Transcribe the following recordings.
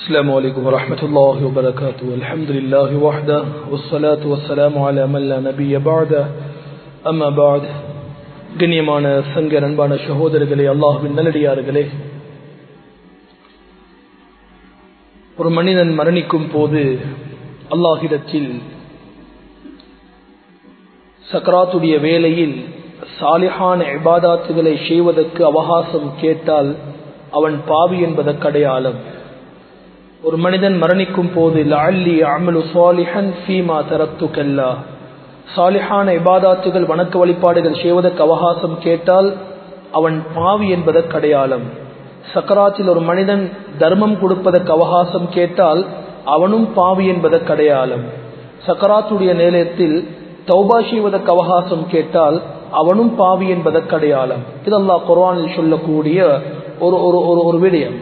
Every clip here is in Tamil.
السلام عليكم ورحمة الله وبركاته الحمد لله وحده والصلاة والسلام على من لا نبي بعده أما بعد கண்ணியமான சங்க அன்பான சகோதரர்களே அல்லாஹுவின் நல்லடியார்களே ஒரு மனிதன் மரணிக்கும் போது அல்லாஹிடத்தில் சக்கராத்துடைய வேளையில் சாலிஹான இபாதாத்துகளை செய்வதற்கு அவகாசம் கேட்டால் அவன் பாவி என்பதற்கு அடையாளம் ஒரு மனிதன் மரணிக்கும் போது லஅல்லி அமலு சாலிஹன் ஃபீமா தரத்து கல்லா சாலிஹான இபாதாத்துகள் வணக்க வழிபாடுகள் செய்வதற்கு அவகாசம் கேட்டால் அவன் பாவி என்பதற்கு அடையாளம் சக்கராத்தில் ஒரு மனிதன் தர்மம் கொடுப்பதற்கு அவகாசம் கேட்டால் அவனும் பாவி என்பதற்கு அடையாளம் சக்கராத்துடைய நேரத்தில் தௌபா செய்வதற்கு அவகாசம் கேட்டால் அவனும் பாவி என்பதற்கு அடையாளம் இதெல்லாம் குர்ஆனில் சொல்லக்கூடிய ஒரு ஒரு ஒரு ஒரு விடயம்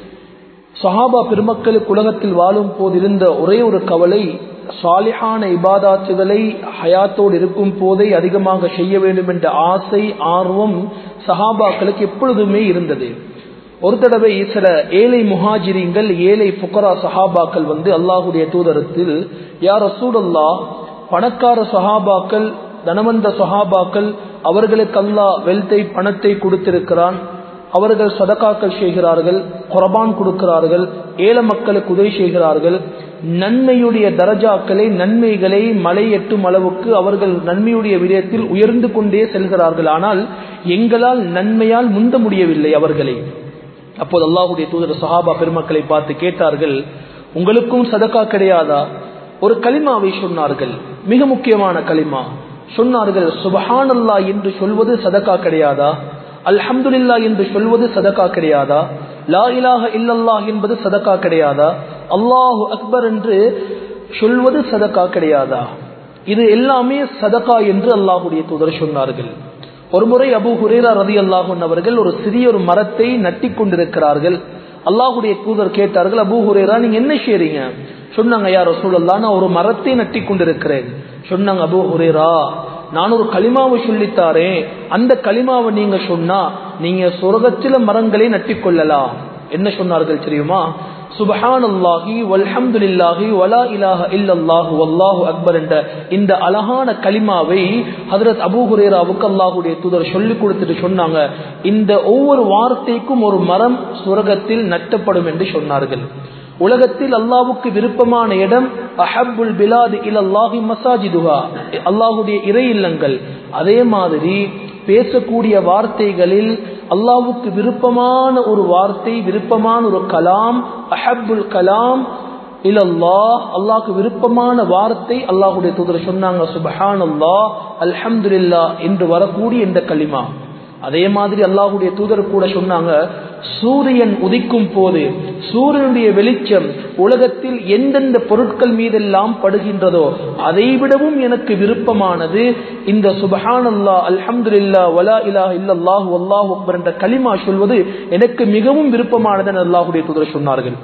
சஹாபா பெருமக்களுக்கு உலகத்தில் வாழும் போது இருந்த ஒரே ஒரு கவலை சாலிஹான இபாதாத்துகளை ஹயாத்தோடு இருக்கும் போதே அதிகமாக செய்ய வேண்டும் என்ற ஆசை ஆர்வம் சஹாபாக்களுக்கு எப்பொழுதுமே இருந்தது ஒரு தடவை சில ஏழை முஹாஜிரிங்கள் ஏழை புக்கரா சஹாபாக்கள் வந்து அல்லாஹுடைய தூதரத்தில் யார் சூடல்லா பணக்கார சஹாபாக்கள் தனவந்த சஹாபாக்கள் அவர்களுக்கு அல்லாஹ் வெல்த்தை பணத்தை கொடுத்திருக்கிறான் அவர்கள் சதக்காக்கள் செய்கிறார்கள் குரபான் கொடுக்கிறார்கள் ஏழ மக்களுக்கு உதவி செய்கிறார்கள் நன்மையுடைய தரஜாக்களை நன்மைகளை மலை எட்டும் அளவுக்கு அவர்கள் நன்மையுடைய விடயத்தில் உயர்ந்து கொண்டே செல்கிறார்கள் ஆனால் எங்களால் நன்மையால் முந்த முடியவில்லை அவர்களை அப்போது அல்லாஹுடைய தூதர் சஹாபா பெருமக்களை பார்த்து கேட்டார்கள் உங்களுக்கும் சதக்கா கிடையாதா ஒரு களிமாவை சொன்னார்கள் மிக முக்கியமான களிமா சொன்னார்கள் சுபஹானல்லா என்று சொல்வது சதக்கா கிடையாதா அல்ஹம்துலில்லா என்று சொல்வது சதக்கா கிடையாதா லா இலாஹ இல்லல்லாஹ் என்பது சதக்கா கிடையாதா அல்லாஹு அக்பர் என்று சொல்வது சதக்கா கிடையாதா இது எல்லாமே சதக்கா என்று அல்லாஹுடைய தூதர் சொன்னார்கள் ஒருமுறை அபு ஹுரேரா ரதி அல்லாஹன் அவர்கள் ஒரு சிறிய ஒரு மரத்தை நட்டி கொண்டிருக்கிறார்கள் அல்லாஹுடைய தூதர் கேட்டார்கள் அபு ஹுரேரா நீங்க என்ன செய்றீங்க சொன்னாங்க யார் ரசூலல்லா நான் ஒரு மரத்தை நட்டி கொண்டிருக்கிறேன் சொன்னாங்க அபு ஹுரேரா நான் ஒரு களிமாவை சொல்லித்தாரேன் அந்த களிமாவை நீங்க சொன்னா நீங்க சொர்க்கத்தில மரங்களை நட்டி கொள்ளலாம் என்ன சொன்னார்கள் தெரியுமா சுபஹானல்லாஹி வல்ஹம்துலில்லாஹி வலா இலாஹ இல்லல்லாஹு வல்லாஹு அக்பர் என்ற இந்த அழகான களிமாவை ஹதரத் அபூ ஹுரேராவுக்கு அல்லாஹுடைய தூதர் சொல்லி கொடுத்துட்டு சொன்னாங்க இந்த ஒவ்வொரு வார்த்தைக்கும் ஒரு மரம் சுரகத்தில் நட்டப்படும் என்று சொன்னார்கள் உலகத்தில் அல்லாவுக்கு விருப்பமான இடம் அஹப்புல் பிலாது இல் அல்லாஹி மசாஜிதுஹா அல்லாஹுடைய இறை இல்லங்கள் அதே மாதிரி பேசக்கூடிய வார்த்தைகளில் அல்லாவுக்கு விருப்பமான ஒரு வார்த்தை விருப்பமான ஒரு கலாம் அஹப்புல் கலாம் இல் அல்லாஹ் அல்லாஹுக்கு விருப்பமான வார்த்தை அல்லாஹுடைய தூதர் சொன்னாங்க சுபஹான் அல்லாஹ் அல்ஹம்துல்லா என்று வரக்கூடிய இந்த களிமா அதே மாதிரி அல்லாஹுடைய தூதர் கூட சொன்னாங்க சூரியன் உதிக்கும் போது சூரியனுடைய வெளிச்சம் உலகத்தில் எந்தெந்த பொருட்கள் மீதெல்லாம் படுகின்றதோ அதை விடவும் எனக்கு விருப்பமானது இந்த சுபஹான் அல்லா அல்ஹம்துல்லா வலா இலா இல்லல்லாஹு அல்லாஹு அக்பர் என்ற களிமா சொல்வது எனக்கு மிகவும் விருப்பமானது என அல்லாஹுடைய தூதர் சொன்னார்கள்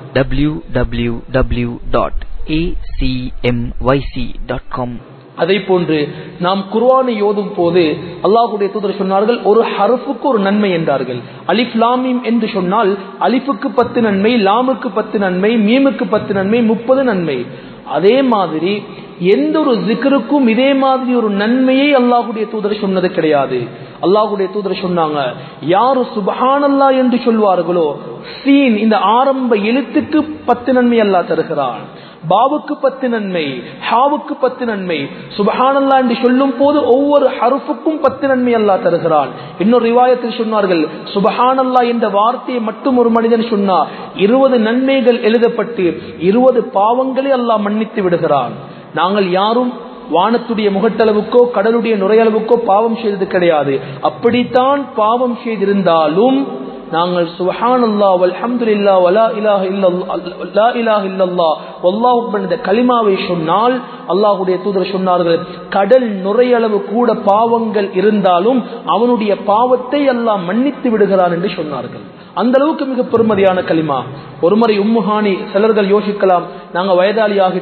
www.acmyc.com அதை போன்று நாம் குர்வானை ஓதும் போது அல்லாஹுடைய தூதர் சொன்னார்கள் ஒரு ஹரஃபுக்கு ஒரு நன்மை என்றார்கள் அலிஃப் லாமீம் என்று சொன்னால் அலிஃபுக்கு பத்து நன்மை லாமுக்கு பத்து நன்மை மீமுக்கு பத்து நன்மை முப்பது நன்மை அதே மாதிரி எந்த ஒரு ஜிக்கருக்கும் இதே மாதிரி ஒரு நன்மையை அல்லாஹுடைய தூதர் சொன்னது கிடையாது அல்லாஹுடைய தூதர் சொன்னாங்க யாரு சுபஹானல்லா என்று சொல்வார்களோ சீன் இந்த ஆரம்ப எழுத்துக்கு பத்து நன்மை அல்லாஹ் தருகிறான் பாவுக்கு பத்து நன்மை ஹாவுக்கு பத்து நன்மை சுபஹானல்லா என்று சொல்லும் போது ஒவ்வொரு ஹருஃபுக்கும் பத்து நன்மை அல்லா தருகிறான் இன்னொரு ரிவாயத்தில் சொன்னார்கள் சுபஹானல்லா என்ற வார்த்தையை மட்டும் ஒரு மனிதன் சொன்னா இருபது நன்மைகள் எழுதப்பட்டு இருபது பாவங்களை அல்லாஹ் மன்னித்து விடுகிறான் நாங்கள் யாரும் வானத்துடைய முகட்டளவுக்கோ கடலுடைய நுரையளவுக்கோ பாவம் செய்தது கிடையாது அப்படித்தான் பாவம் செய்திருந்தாலும் நாங்கள் சுபஹானல்லா வல்ஹம்துலில்லா வலா இலாஹ இல்லல்லா லா இலாஹ இல்லல்லா வல்லாஹு அக்பர் இந்த கலிமாவை சொன்னால் அல்லாஹ்வுடைய தூதர் சொன்னார்கள் கடல் நுரையளவு கூட பாவங்கள் இருந்தாலும் அவனுடைய பாவத்தை அல்லாஹ் மன்னித்து விடுகிறான் என்று சொன்னார்கள் அந்த அளவுக்கு மிக பெருமதியான களிமா ஒருமுறை உம்முஹானி சிலர்கள் யோசிக்கலாம் நாங்க வயதாளி ஆகிட்டோம்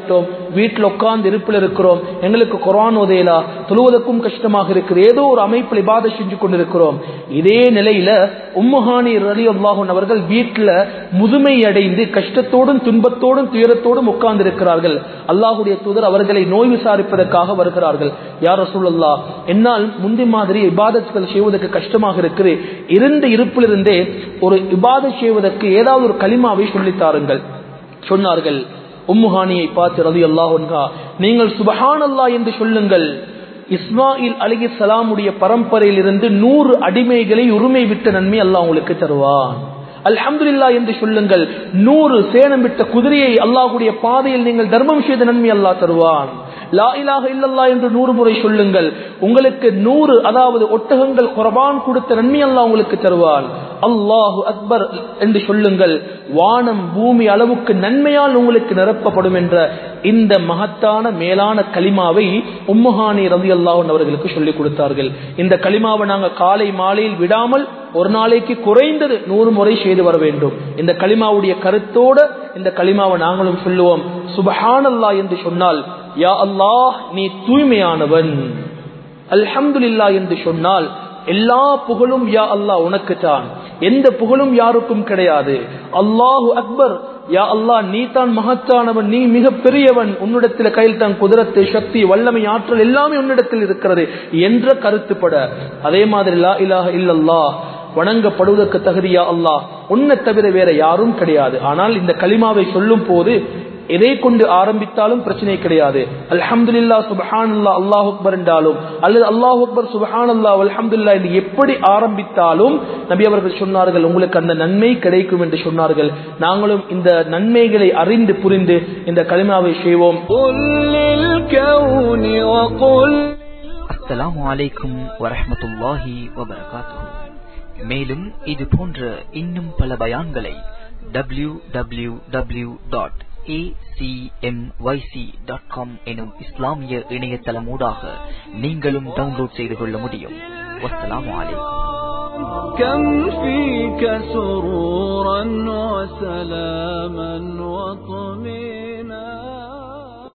வீட்டில் உட்கார்ந்து இருப்பில் இருக்கிறோம் எங்களுக்கு குரான் உதையலா தொழுவதற்கும் கஷ்டமாக இருக்குது ஏதோ ஒரு அமைப்பில் இபாத செஞ்சு கொண்டிருக்கிறோம் இதே நிலையில உம்முஹானி ரலி அல்லாஹூன் அவர்கள் வீட்டில் முதுமை அடைந்து கஷ்டத்தோடும் துன்பத்தோடும் துயரத்தோடும் உட்கார்ந்து இருக்கிறார்கள் அல்லாஹுடைய தூதர் அவர்களை நோய் விசாரிப்பதற்காக வருகிறார்கள் யார் ரசூலுல்லா என்னால் முந்தி மாதிரி இபாதத்துகள் செய்வதற்கு கஷ்டமாக இருக்குது இருந்த இருப்பிலிருந்தே ஒரு இபாதத் செய்வதற்கு ஏதாவது ஒரு களிமாவை சொல்லித்தாருங்கள் சொன்னார்கள் உம்முஹானியை பார்த்து ரதி அல்லாஹா நீங்கள் சுபஹான் அல்லா என்று சொல்லுங்கள் இஸ்மாயில் அலகி சலாமுடைய பரம்பரையில் இருந்து நூறு அடிமைகளை உரிமை விட்ட நன்மை அல்லாஹ் உங்களுக்கு தருவான் அல்ஹம்துலில்லா என்று சொல்லுங்கள் நூறு சேனம் விட்ட குதிரையை அல்லாஹுடைய பாதையில் நீங்கள் தர்மம் செய்த நன்மை அல்லாஹ் தருவான் லா இலாக இல்லல்லா என்று நூறு முறை சொல்லுங்கள் உங்களுக்கு நூறு அதாவது ஒட்டகங்கள் குரபான் கொடுத்த நன்மை அல்லாஹ் உங்களுக்கு தருவான் அல்லாஹு அக்பர் என்று சொல்லுங்கள் வானம் பூமி அளவுக்கு நன்மையால் உங்களுக்கு நிரப்பப்படும் என்ற இந்த மகத்தான மேலான களிமாவை உம்முஹானி ரவி அல்லாஹன் அவர்களுக்கு சொல்லிக் கொடுத்தார்கள் இந்த களிமாவை நாங்கள் காலை மாலையில் விடாமல் ஒரு நாளைக்கு குறைந்தது நூறு முறை செய்து வர வேண்டும் இந்த களிமாவுடைய கருத்தோட இந்த களிமாவை நாங்களும் சொல்லுவோம் சுபஹான் அல்லா என்று சொன்னால் யா அல்லாஹ் நீ தூய்மையானவன் அல்ஹம்துலில்லா என்று சொன்னால் எல்லா புகழும் யா அல்லாஹ் உனக்கு தான் எந்த புகழும் யாருக்கும் கிடையாது அல்லாஹு அக்பர் யா அல்லாஹ் நீ தான் மகத்தானவன் நீ மிக பெரியவன் உன்னிடத்தில் கையில் தான் குதிரத்து சக்தி வல்லமை ஆற்றல் எல்லாமே உன்னிடத்தில் இருக்கிறது என்ற கருத்துப்பட அதே மாதிரி லா இலாஹ இல்லல்லாஹ் வணங்கப்படுவதற்கு தகுதியா அல்லாஹ் உன்னை தவிர வேற யாரும் கிடையாது ஆனால் இந்த களிமாவை சொல்லும் போது எதை கொண்டு ஆரம்பித்தாலும் பிரச்சனை கிடையாது அல்ஹம்துல்லா சுபஹான் அல்லா அல்லாஹ் அக்பர் என்றாலும் அல்லது அல்லாஹ் அக்பர் சுபஹான் அல்லா அல்ஹம்துல்லா என்று எப்படி ஆரம்பித்தாலும் நபி அவர்கள் சொன்னார்கள் உங்களுக்கு அந்த நன்மை கிடைக்கும் என்று சொன்னார்கள் நாங்களும் இந்த நன்மைகளை அறிந்து புரிந்து இந்த களிமாவை செய்வோம் அஸ்ஸலாமு அலைக்கும் வரஹமத்துல்லாஹி வபரகாத்துஹு மேலும் இது போன்ற இன்னும் பல பயான்களை W W W dot acmyc.com எனும் இஸ்லாமிய இணையதளமூடாக நீங்களும் டவுன்லோட் செய்து கொள்ள முடியும் வஸ்ஸலாமு அலைக்கும் كم فيك سرورا وسلاما وطمئنا